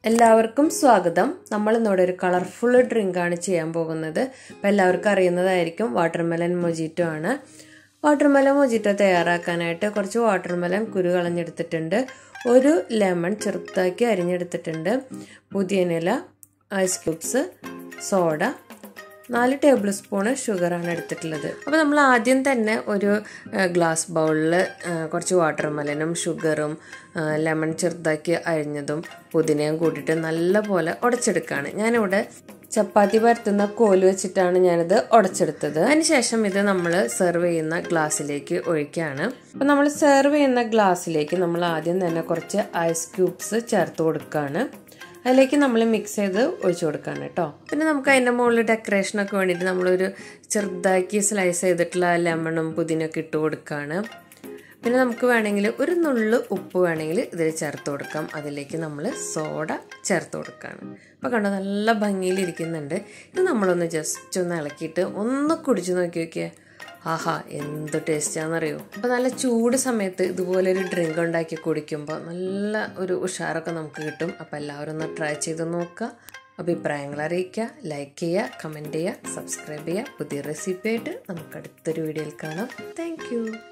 എല്ലാവർക്കും സ്വാഗതം നമ്മൾ ഇന്നിവിടെ ഒരു കളർഫുൾ ഡ്രിങ്ക് ആണ് ചെയ്യാൻ പോകുന്നത് അപ്പം എല്ലാവർക്കും അറിയുന്നതായിരിക്കും വാട്ടർമെലൻ മൊജിറ്റോ ആണ് വാട്ടർമെലൻ മൊജിറ്റോ തയ്യാറാക്കാനായിട്ട് കുറച്ച് വാട്ടർമെലൻ കുരു കളഞ്ഞെടുത്തിട്ടുണ്ട് ഒരു ലെമൺ ചെറുതാക്കി അരിഞ്ഞെടുത്തിട്ടുണ്ട് പുതിയനില ഐസ് ക്യൂബ്സ് സോഡ നാല് ടേബിൾ സ്പൂണ് ഷുഗറാണ് എടുത്തിട്ടുള്ളത് അപ്പോൾ നമ്മൾ ആദ്യം തന്നെ ഒരു ഗ്ലാസ് ബൗളിൽ കുറച്ച് വാട്ടർ മെലനും ഷുഗറും ലെമൺ ചെറുതാക്കി അരിഞ്ഞതും പുതിനയും കൂട്ടിയിട്ട് നല്ല പോലെ ഉടച്ചെടുക്കുകയാണ് ഞാനിവിടെ ചപ്പാത്തി പരത്തുന്ന കോല് വെച്ചിട്ടാണ് ഞാനിത് ഉടച്ചെടുത്തത് അതിനുശേഷം ഇത് നമ്മൾ സെർവ് ചെയ്യുന്ന ഗ്ലാസ്സിലേക്ക് ഒഴിക്കുകയാണ് അപ്പം നമ്മൾ സെർവ് ചെയ്യുന്ന ഗ്ലാസ്സിലേക്ക് നമ്മൾ ആദ്യം തന്നെ കുറച്ച് ഐസ് ക്യൂബ്സ് ചേർത്ത് കൊടുക്കുകയാണ് അതിലേക്ക് നമ്മൾ മിക്സ് ചെയ്ത് ഒഴിച്ചു കൊടുക്കുകയാണ് കേട്ടോ പിന്നെ നമുക്ക് അതിൻ്റെ മുകളിൽ ഡെക്കറേഷനൊക്കെ വേണ്ടിയിട്ട് നമ്മളൊരു ചെറുതാക്കി സ്ലൈസ് ചെയ്തിട്ടുള്ള ലെമണും പുതിനൊക്കെ ഇട്ട് കൊടുക്കുകയാണ് പിന്നെ നമുക്ക് വേണമെങ്കിൽ ഒരു നുള്ളു ഉപ്പ് വേണമെങ്കിൽ ഇതിൽ ചേർത്ത് കൊടുക്കാം അതിലേക്ക് നമ്മൾ സോഡ ചേർത്ത് കൊടുക്കുകയാണ് അപ്പോൾ കണ്ടോ നല്ല ഭംഗിയിലിരിക്കുന്നുണ്ട് ഇത് നമ്മളൊന്ന് ജസ്റ്റ് ഒന്ന് ഇളക്കിയിട്ട് ഒന്ന് കുടിച്ചു നോക്കി നോക്കിയേ ആഹാ എന്ത് ടേസ്റ്റാണെന്നറിയോ അപ്പോൾ നല്ല ചൂട് സമയത്ത് ഇതുപോലെ ഒരു ഡ്രിങ്ക് ഉണ്ടാക്കി കുടിക്കുമ്പോൾ നല്ല ഒരു ഉഷാറൊക്കെ നമുക്ക് കിട്ടും അപ്പോൾ എല്ലാവരും ഒന്ന് ട്രൈ ചെയ്ത് നോക്കുക അഭിപ്രായങ്ങൾ അറിയിക്കുക ലൈക്ക് ചെയ്യുക കമൻറ്റ് ചെയ്യുക സബ്സ്ക്രൈബ് ചെയ്യുക പുതിയ റെസിപ്പി ആയിട്ട് നമുക്ക് അടുത്തൊരു വീഡിയോയിൽ കാണാം താങ്ക്